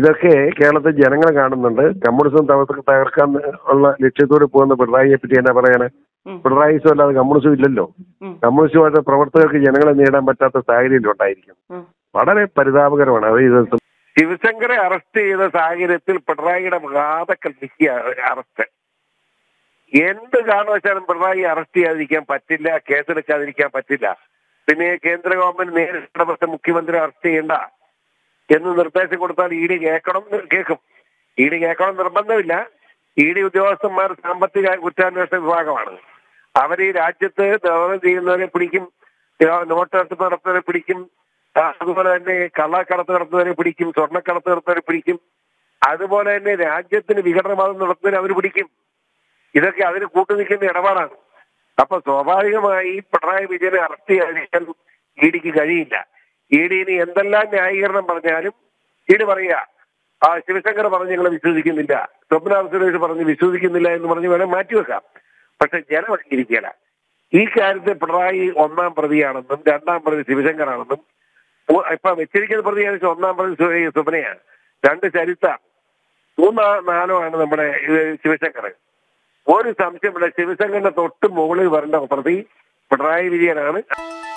ഇതൊക്കെ കേരളത്തിൽ ജനങ്ങൾ കാണുന്നുണ്ട് കമ്മ്യൂണിസം തകർക്ക് തകർക്കാൻ ഉള്ള ലക്ഷ്യത്തോടെ പോകുന്ന പിണറായിയെ പറ്റി എന്നാ പറയാന് ഉം. പിണറായിസം അല്ലാതെ കമ്മ്യൂണിസം ഇല്ലല്ലോ ഉം. കമ്മ്യൂണിസ്റ്റുമായിട്ട് പ്രവർത്തകർക്ക് ജനങ്ങളെ നേടാൻ പറ്റാത്ത സാഹചര്യം ഉണ്ടായിരിക്കും ഉം. വളരെ പരിതാപകരമാണ് അത് ഇത് ശിവശങ്കറെ അറസ്റ്റ് ചെയ്ത സാഹചര്യത്തിൽ പിണറായിയുടെ വാതക്കൽ നിൽക്കുക അറസ്റ്റ് എന്ത് കാരണവശാലും പിണറായി അറസ്റ്റ് ചെയ്യാതിരിക്കാൻ പറ്റില്ല കേസെടുക്കാതിരിക്കാൻ പറ്റില്ല പിന്നെ കേന്ദ്ര ഗവൺമെന്റ് നേരിട്ട് ഇടപെട്ട് മുഖ്യമന്ത്രി അറസ്റ്റ് ചെയ്യണ്ട എന്ന് നിർദ്ദേശം കൊടുത്താൽ ഇ ഡി കേൾക്കണം എന്ന് കേൾക്കും ഇ ഡി കേൾക്കണം നിർബന്ധമില്ല ഇ ഡി ഉദ്യോഗസ്ഥന്മാർ സാമ്പത്തിക കുറ്റാന്വേഷണ വിഭാഗമാണ് അവർ ഈ രാജ്യത്ത് ദൗത്യം ചെയ്യുന്നവരെ പിടിക്കും നോട്ട് തട്ടിപ്പ് നടത്തുന്നവരെ പിടിക്കും ആ, അതുപോലെ തന്നെ കള്ളക്കടത്ത് നടത്തുന്നവരെ പിടിക്കും സ്വർണ്ണക്കടത്ത് നടത്തുന്നവരെ പിടിക്കും അതുപോലെ തന്നെ രാജ്യത്തിന് വിഘടനവാദം നടത്തുന്നവരെ അവർ പിടിക്കും ഇതൊക്കെ അതിന് കൂട്ടുനിൽക്കുന്ന ഇടപാടാണ് അപ്പൊ സ്വാഭാവികമായി പിണറായി വിജയനെ അറസ്റ്റ് ചെയ്യാതിരിക്കാൻ ഇ ഡിക്ക് കഴിയില്ല ഇ ഡിന് എന്തെല്ലാം ന്യായീകരണം പറഞ്ഞാലും ഇ ഡി പറയുക ആ ശിവശങ്കർ പറഞ്ഞ് ഞങ്ങൾ വിശ്വസിക്കുന്നില്ല സ്വപ്ന സുരേഷ് പറഞ്ഞ് വിശ്വസിക്കുന്നില്ല എന്ന് പറഞ്ഞ് വേണേൽ മാറ്റിവെക്കാം പക്ഷെ ജനം അംഗീകരിക്കുകയില്ല ഈ കാര്യത്തിൽ പിണറായി ഒന്നാം പ്രതിയാണെന്നും രണ്ടാം പ്രതി ശിവശങ്കറാണെന്നും മൂ- ഇപ്പൊ വെച്ചിരിക്കുന്ന പ്രതിയാണെന്ന് വെച്ചാൽ ഒന്നാം പ്രതി സു- സുബനയാണ് രണ്ട് ചരിത്ര മൂന്നോ നാലോ ആണ് നമ്മുടെ ഇത് ശിവശങ്കർ ഒരു സംശയമില്ല ശിവശങ്കറിന്റെ തൊട്ട് മുകളിൽ വരേണ്ട പ്രതി പിണറായി വിജയനാണ്